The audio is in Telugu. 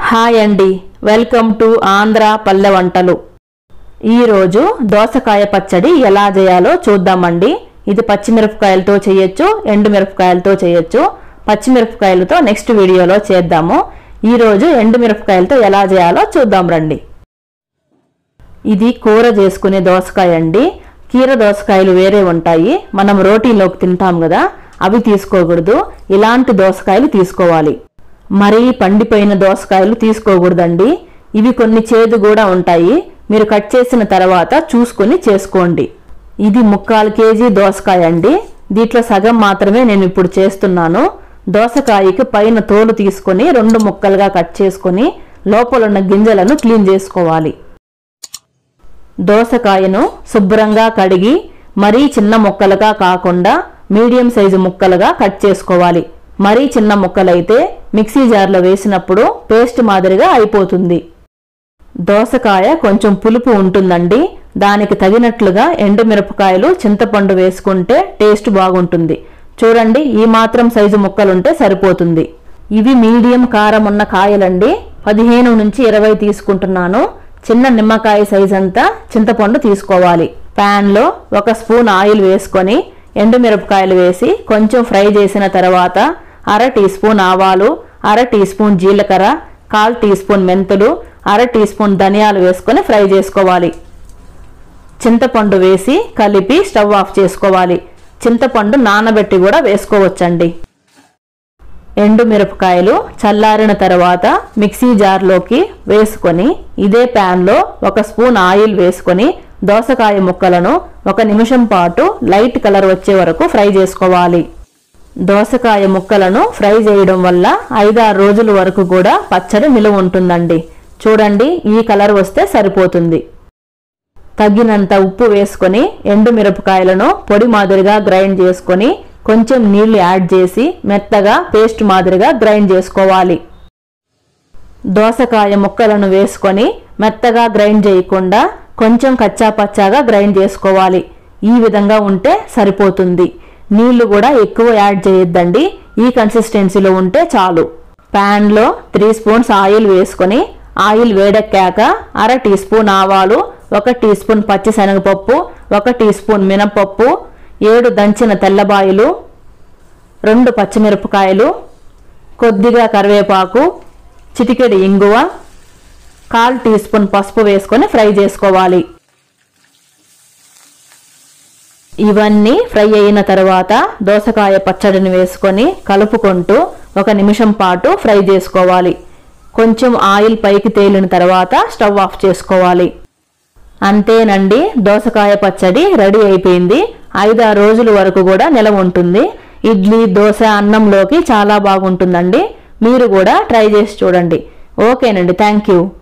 హాయ్ అండి వెల్కమ్ టు ఆంధ్ర పల్లె వంటలు ఈరోజు దోసకాయ పచ్చడి ఎలా చేయాలో చూద్దామండి ఇది పచ్చిమిరపకాయలతో చేయొచ్చు ఎండుమిరపకాయలతో చేయొచ్చు పచ్చిమిరపకాయలతో నెక్స్ట్ వీడియోలో చేద్దాము ఈరోజు ఎండుమిరపకాయలతో ఎలా చేయాలో చూద్దాం రండి ఇది కూర చేసుకునే దోసకాయ అండి కీర దోసకాయలు వేరే ఉంటాయి మనం రోటీలోకి తింటాం కదా అవి తీసుకోకూడదు ఇలాంటి దోసకాయలు తీసుకోవాలి మరీ పండిపోయిన దోసకాయలు తీసుకోకూడదండి ఇవి కొన్ని చేదు కూడా ఉంటాయి మీరు కట్ చేసిన తర్వాత చూసుకొని చేసుకోండి ఇది ముక్కాలు కేజీ దోసకాయ అండి దీంట్లో సగం మాత్రమే నేను ఇప్పుడు చేస్తున్నాను దోసకాయకి పైన తోలు తీసుకొని రెండు ముక్కలుగా కట్ చేసుకొని లోపల ఉన్న గింజలను క్లీన్ చేసుకోవాలి దోసకాయను శుభ్రంగా కడిగి మరీ చిన్న ముక్కలుగా కాకుండా మీడియం సైజు ముక్కలుగా కట్ చేసుకోవాలి మరీ చిన్న ముక్కలైతే మిక్సీ జార్లో వేసినప్పుడు పేస్ట్ మాదిరిగా అయిపోతుంది దోసకాయ కొంచెం పులుపు ఉంటుందండి దానికి తగినట్లుగా ఎండుమిరపకాయలు చింతపండు వేసుకుంటే టేస్ట్ బాగుంటుంది చూడండి ఈ మాత్రం సైజు ముక్కలుంటే సరిపోతుంది ఇవి మీడియం కారం ఉన్న కాయలండి పదిహేను నుంచి ఇరవై తీసుకుంటున్నాను చిన్న నిమ్మకాయ సైజ్ అంతా చింతపండు తీసుకోవాలి ప్యాన్లో ఒక స్పూన్ ఆయిల్ వేసుకొని ఎండుమిరపకాయలు వేసి కొంచెం ఫ్రై చేసిన తర్వాత అర టీ స్పూన్ ఆవాలు అర టీ స్పూన్ జీలకర్ర కాల్ టీ స్పూన్ మెంతులు అర టీ స్పూన్ ధనియాలు వేసుకొని ఫ్రై చేసుకోవాలి చింతపండు వేసి కలిపి స్టవ్ ఆఫ్ చేసుకోవాలి చింతపండు నానబెట్టి కూడా వేసుకోవచ్చండి ఎండు మిరపకాయలు చల్లారిన తర్వాత మిక్సీ జార్లోకి వేసుకొని ఇదే ప్యాన్లో ఒక స్పూన్ ఆయిల్ వేసుకొని దోసకాయ ముక్కలను ఒక నిమిషం పాటు లైట్ కలర్ వచ్చే వరకు ఫ్రై చేసుకోవాలి దోసకాయ ముక్కలను ఫ్రై చేయడం వల్ల ఐదారు రోజుల వరకు కూడా పచ్చడి నిలువ ఉంటుందండి చూడండి ఈ కలర్ వస్తే సరిపోతుంది తగినంత ఉప్పు వేసుకొని ఎండు మిరపకాయలను పొడి మాదిరిగా గ్రైండ్ చేసుకొని కొంచెం నీళ్లు యాడ్ చేసి మెత్తగా పేస్ట్ మాదిరిగా గ్రైండ్ చేసుకోవాలి దోసకాయ ముక్కలను వేసుకొని మెత్తగా గ్రైండ్ చేయకుండా కొంచెం కచ్చా పచ్చాగా గ్రైండ్ చేసుకోవాలి ఈ విధంగా ఉంటే సరిపోతుంది నీళ్లు కూడా ఎక్కువ యాడ్ చేయొద్దండి ఈ కన్సిస్టెన్సీలో ఉంటే చాలు ప్యాన్లో త్రీ స్పూన్స్ ఆయిల్ వేసుకొని ఆయిల్ వేడెక్కాక అర టీ స్పూన్ ఆవాలు ఒక టీ స్పూన్ పచ్చిశనగపప్పు ఒక టీ స్పూన్ మినపప్పు ఏడు దంచిన తెల్లబాయలు రెండు పచ్చిమిరపకాయలు కొద్దిగా కరివేపాకు చిటికెడు ఇంగువ కాల్ టీ స్పూన్ పసుపు వేసుకొని ఫ్రై చేసుకోవాలి ఇవన్నీ ఫ్రై అయిన తర్వాత దోసకాయ పచ్చడిని వేసుకొని కలుపుకుంటూ ఒక నిమిషం పాటు ఫ్రై చేసుకోవాలి కొంచెం ఆయిల్ పైకి తేలిన తర్వాత స్టవ్ ఆఫ్ చేసుకోవాలి అంతేనండి దోసకాయ పచ్చడి రెడీ అయిపోయింది ఐదారు రోజుల వరకు కూడా నిలవ ఉంటుంది ఇడ్లీ దోశ అన్నంలోకి చాలా బాగుంటుందండి మీరు కూడా ట్రై చేసి చూడండి ఓకేనండి థ్యాంక్ యూ